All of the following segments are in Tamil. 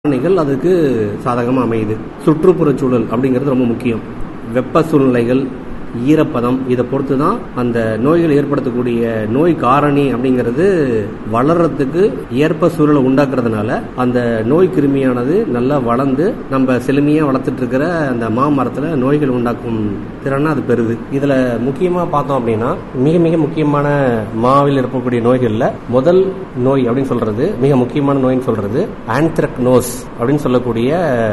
காரணிகள் அதுக்கு சாதகமாக அமையுது சுற்றுப்புறச் சூழல் அப்படிங்கிறது ரொம்ப முக்கியம் வெப்ப சூழ்நிலைகள் ஈரப்பதம் இதை பொறுத்து தான் அந்த நோய்கள் ஏற்படுத்தக்கூடிய நோய் காரணி அப்படிங்கிறது வளர்றதுக்கு ஏற்ப சூழலை உண்டாக்குறதுனால அந்த நோய் கிருமியானது நல்லா வளர்ந்து நம்ம செழுமையாக வளர்த்துட்டு இருக்கிற அந்த மாமரத்தில் நோய்கள் உண்டாக்கும் திறனை அது பெறுது இதில் முக்கியமாக பார்த்தோம் அப்படின்னா மிக மிக முக்கியமான மாவில் இருக்கக்கூடிய நோய்களில் முதல் நோய் அப்படின்னு சொல்றது மிக முக்கியமான நோய்னு சொல்றது ஆந்த்ரக்னோஸ் அப்படின்னு சொல்லக்கூடிய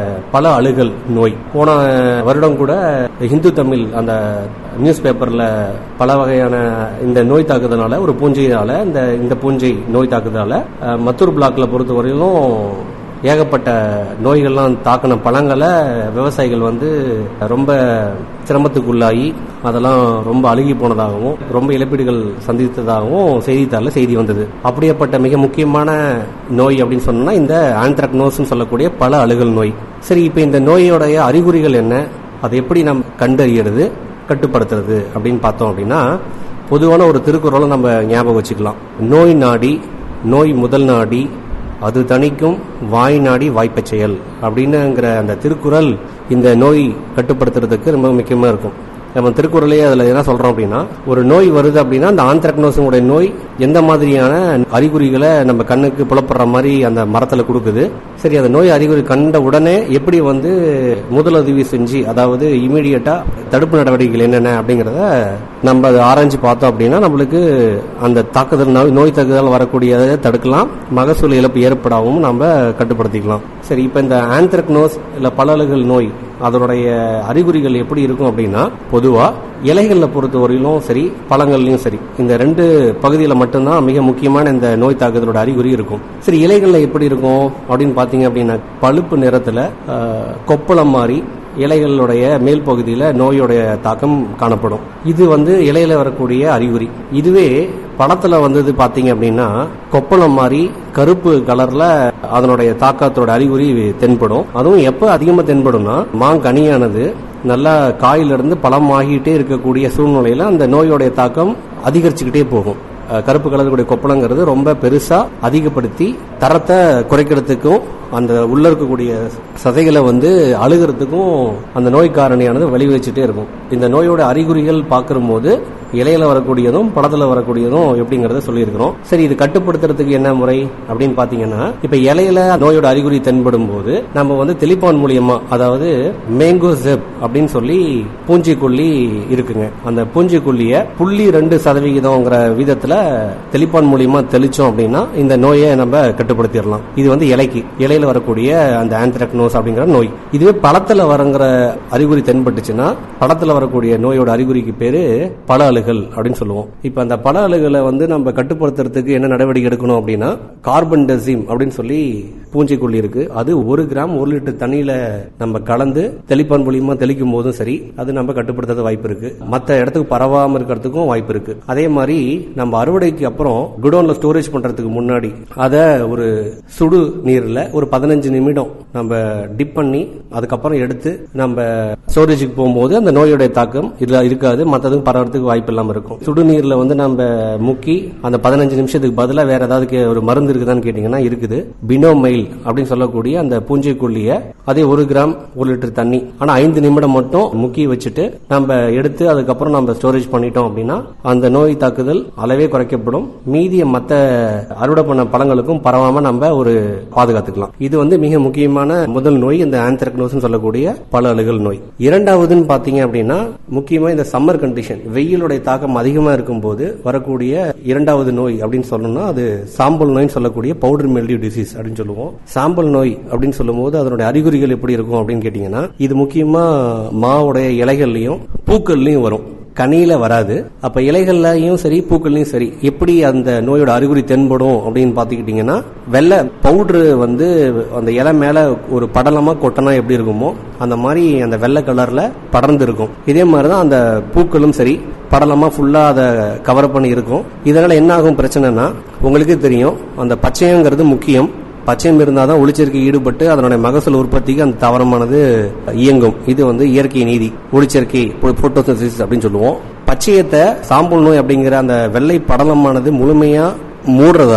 பல அழுகல் நோய் போன வருடம் கூட ஹிந்து தமிழ் அந்த நியூஸ் பேப்பர்ல பல வகையான இந்த நோய் தாக்குதனால ஒரு பூஞ்சையால இந்த இந்த பூஞ்சை நோய் தாக்குதலால அஹ், மத்தூர் பிளாக்ல பொறுத்தவரையிலும் ஏகப்பட்ட நோய்கள்லாம் தாக்கின பழங்களை விவசாயிகள் வந்து ரொம்ப சிரமத்துக்குள்ளாகி அதெல்லாம் ரொம்ப அழுகி போனதாகவும் ரொம்ப இழப்பீடுகள் சந்தித்ததாகவும் செய்தித்தாளில் செய்தி வந்தது அப்படியேப்பட்ட மிக முக்கியமான நோய் அப்படின்னு சொன்னோம்னா இந்த ஆந்த்ரக்னோஸ்னு சொல்லக்கூடிய பல அழுகல் நோய் சரி இப்போ இந்த நோயோடைய அறிகுறிகள் என்ன அதை எப்படி நாம் கண்டறியறது கட்டுப்படுத்துறது அப்படின்னு பார்த்தோம் அப்படின்னா பொதுவான ஒரு திருக்குறளை நம்ம ஞாபகம் வச்சுக்கலாம் நோய் நாடி நோய் முதல் நாடி அது தணிக்கும் வாய் நாடி வாய்ப்பச் செயல் அப்படின்னுங்கிற அந்த திருக்குறள் இந்த நோய் கட்டுப்படுத்துறதுக்கு ரொம்ப முக்கியமாக இருக்கும் நம்ம திருக்குறளே அதில் என்ன சொல்கிறோம் அப்படின்னா ஒரு நோய் வருது அப்படின்னா அந்த ஆந்த்ரக்னோஸுடைய நோய் எந்த மாதிரியான அறிகுறிகளை நம்ம கண்ணுக்கு புலப்படுற மாதிரி அந்த மரத்தில் கொடுக்குது சரி அந்த நோய் அறிகுறி கண்ட உடனே எப்படி வந்து முதலுதவி செஞ்சு அதாவது இமீடியட்டா தடுப்பு நடவடிக்கைகள் என்னென்ன அப்படிங்கிறத நம்ம அதை ஆராய்ஞ்சு பார்த்தோம் அப்படின்னா நம்மளுக்கு அந்த தாக்குதல் நோய் நோய் தாக்குதல் வரக்கூடியதை தடுக்கலாம் மகசூல் இழப்பு ஏற்படாவும் நம்ம கட்டுப்படுத்திக்கலாம் சரி இப்போ இந்த ஆந்த்ரக்னோஸ் இல்லை பலலுகள் நோய் அதனுடைய அறிகுறிகள் எப்படி இருக்கும் அப்படின்னா பொதுவா இலைகள்ல பொறுத்தவரையிலும் சரி பழங்கள்லயும் சரி இந்த ரெண்டு பகுதியில மட்டும்தான் மிக முக்கியமான இந்த நோய் தாக்குதலோட அறிகுறி இருக்கும் சரி இலைகள்ல எப்படி இருக்கும் அப்படின்னு பாத்தீங்க அப்படின்னா பழுப்பு நிறத்துல ஆஹ், கொப்பளம் மாதிரி இலைகளுடைய மேல் பகுதியில் நோயுடைய தாக்கம் காணப்படும் இது வந்து இலையில வரக்கூடிய அறிகுறி இதுவே படத்துல வந்தது பாத்தீங்க அப்படின்னா கொப்பளம் மாதிரி கருப்பு கலர்ல அதனுடைய தாக்கத்தோட அறிகுறி தென்படும் அதுவும் எப்ப அதிகமா தென்படும்னா மாங்கனியானது நல்லா காயிலிருந்து பழம் ஆகிட்டே இருக்கக்கூடிய சூழ்நிலையில அந்த நோயோடைய தாக்கம் அதிகரிச்சுக்கிட்டே போகும் அஹ் கருப்பு கலருடைய கொப்பளங்கிறது ரொம்ப பெருசா அதிகப்படுத்தி தரத்தை குறைக்கிறதுக்கும் அந்த உள்ள இருக்கக்கூடிய சதைகளை வந்து அழுகிறதுக்கும் அந்த நோய் காரணியானது வழிவச்சுட்டே இருக்கும் இந்த நோயோட அறிகுறிகள் பார்க்கும்போது இலையில வரக்கூடியதும் படத்துல வரக்கூடியதும் எப்படிங்கறத சொல்லியிருக்கிறோம் சரி இது கட்டுப்படுத்துறதுக்கு என்ன முறை அப்படின்னு பாத்தீங்கன்னா இப்ப இலையில நோயோட அறிகுறி தென்படும் போது நம்ம வந்து தெளிப்பான் மூலியமா அதாவது மேங்கோ ஜெப் அப்படின்னு சொல்லி பூஞ்சிக்கொல்லி இருக்குங்க அந்த பூஞ்சிக்கொல்லிய புள்ளி ரெண்டு சதவிகிதம்ங்கிற விதத்துல தெளிப்பான் மூலியமா தெளிச்சோம் அப்படின்னா இந்த நோயை நம்ம கட்டுப்படுத்திடலாம் இது வந்து இலைக்கு இலையில வரக்கூடிய அந்த ஆந்த்ரக்னோஸ் அப்படிங்கிற நோய் இதுவே பழத்துல வரங்கிற அறிகுறி தென்பட்டுச்சுன்னா பழத்துல வரக்கூடிய நோயோட அறிகுறிக்கு பேரு பல அழுகல் அப்படின்னு சொல்லுவோம் இப்ப அந்த பல அழுகலை வந்து நம்ம கட்டுப்படுத்துறதுக்கு என்ன நடவடிக்கை எடுக்கணும் அப்படின்னா கார்பன் டெசிம் அப்படின்னு சொல்லி பூஞ்சிக்கொல்லி இருக்கு அது ஒரு கிராம் ஒரு லிட்டர் தண்ணியில நம்ம கலந்து தெளிப்பான் மூலியமா தெளிக்கும் போதும் சரி அது நம்ம கட்டுப்படுத்த வாய்ப்பு இருக்கு மற்ற இடத்துக்கு பரவாம இருக்கிறதுக்கும் வாய்ப்பு இருக்கு அதே மாதிரி நம்ம அறுவடைக்கு அப்புறம் குடோன்ல ஸ்டோரேஜ் பண்றதுக்கு முன்னாடி அதை ஒரு சுடு நீர்ல ஒரு பதினஞ்சு நிமிடம் நம்ம டிப் பண்ணி அதுக்கப்புறம் எடுத்து நம்ம ஸ்டோரேஜுக்கு போகும்போது அந்த நோயுடைய தாக்கம் இதுல இருக்காது மற்றதும் பரவறதுக்கு வாய்ப்பு இல்லாம இருக்கும் சுடுநீர்ல வந்து நம்ம முக்கி அந்த பதினஞ்சு நிமிஷத்துக்கு பதிலா வேற ஏதாவது கே- ஒரு மருந்து இருக்குதான்னு கேட்டீங்கன்னா இருக்குது பினோமைல் அப்படின்னு சொல்லக்கூடிய அந்த பூஞ்சைக்கொல்லிய அதே ஒரு கிராம் ஒரு லிட்டர் தண்ணி ஆனா ஐந்து நிமிடம் மட்டும் முக்கி வச்சுட்டு நம்ம எடுத்து அதுக்கப்புறம் நம்ம ஸ்டோரேஜ் பண்ணிட்டோம் அப்படின்னா அந்த நோய் தாக்குதல் அளவே குறைக்கப்படும் மீதிய மத்த அறுவடை பண்ண பழங்களுக்கும் பரவாம நம்ம ஒரு பாதுகாத்துக்கலாம் இது வந்து மிக முக்கியமான முதல் நோய் இந்த ஆந்த்ரக்னோஸ் சொல்லக்கூடிய பல அழுகல் நோய் இரண்டாவதுன்னு பாத்தீங்க அப்படின்னா முக்கியமா இந்த சம்மர் கண்டிஷன் வெயிலுடைய தாக்கம் அதிகமா இருக்கும்போது வரக்கூடிய இரண்டாவது நோய் அப்படின்னு சொல்லணும்னா அது சாம்பல் நோய்னு சொல்லக்கூடிய பவுடர் மெல்டியூ டிசீஸ் அப்படின்னு சொல்லுவோம் சாம்பல் நோய் அப்படின்னு சொல்லும்போது அதனுடைய அறிகுறிகள் எப்படி இருக்கும் அப்படின்னு கேட்டீங்கன்னா இது முக்கியமா மாவுடைய இலைகள்லயும் பூக்கள்லயும் வரும் கனியில வராது அப்ப இலைகள்லயும் சரி பூக்கள்லயும் சரி எப்படி அந்த நோயோட அறிகுறி தென்படும் அப்படின்னு பாத்துக்கிட்டீங்கன்னா வெள்ளை பவுடரு வந்து அந்த இலை மேல ஒரு படலமா கொட்டனா எப்படி இருக்குமோ அந்த மாதிரி அந்த வெள்ளை கலர்ல படர்ந்து இருக்கும் இதே மாதிரிதான் அந்த பூக்களும் சரி படலமா ஃபுல்லா அதை கவர் பண்ணி இருக்கும் இதனால என்ன ஆகும் பிரச்சனைனா உங்களுக்கே தெரியும் அந்த பச்சையங்கிறது முக்கியம் பச்சையம் இருந்தால் தான் ஒளிச்சேர்க்கை ஈடுபட்டு அதனுடைய மகசூல் உற்பத்திக்கு அந்த தாவரமானது இயங்கும் இது வந்து இயற்கை நீதி ஒளிச்சேர்க்கை போட்டோசிஸ் அப்படின்னு சொல்லுவோம் பச்சையத்தை சாம்பல் நோய் அப்படிங்கிற அந்த வெள்ளை படலமானது முழுமையா மூடுறதால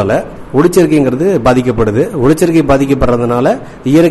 ஒளிச்சேர்க்கைங்கிறது பாதிக்கப்படுது ஒளிச்சேர்க்கை பாதிக்கப்படுறதுனால இயற்கை